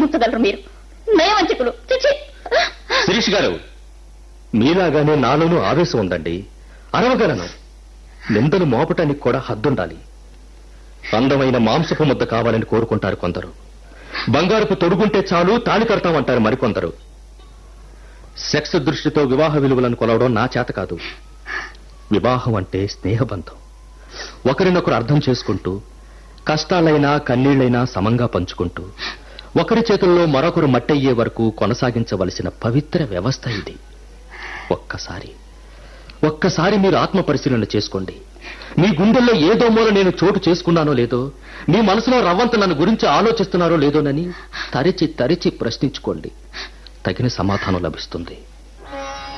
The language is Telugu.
ఉంచగలరు మీరు నయవంచకులు చిచి శిరీష్ గారు మీలాగానే నాలోనూ ఆవేశం ఉందండి అరవగలను నిందలు మోపటానికి కూడా హద్దుండాలి అందమైన మాంసపు ముద్ద కావాలని కోరుకుంటారు కొందరు బంగారుపు తొడుగుంటే చాలు తాళి కడతామంటారు మరికొందరు సెక్స్ దృష్టితో వివాహ విలువలను కొలవడం నా చేత కాదు వివాహం అంటే స్నేహబంధం ఒకరినొకరు అర్థం చేసుకుంటూ కష్టాలైనా కన్నీళ్లైనా సమంగా పంచుకుంటూ ఒకరి చేతుల్లో మరొకరు మట్టయ్యే వరకు కొనసాగించవలసిన పవిత్ర వ్యవస్థ ఇది ఒక్కసారి ఒక్కసారి మీరు ఆత్మ పరిశీలన చేసుకోండి మీ గుండెల్లో ఏదో మూల నేను చోటు చేసుకున్నానో లేదో మీ మనసులో రవ్వంత నన్ను గురించి ఆలోచిస్తున్నారో లేదోనని తరిచి తరిచి ప్రశ్నించుకోండి తగిన సమాధానం లభిస్తుంది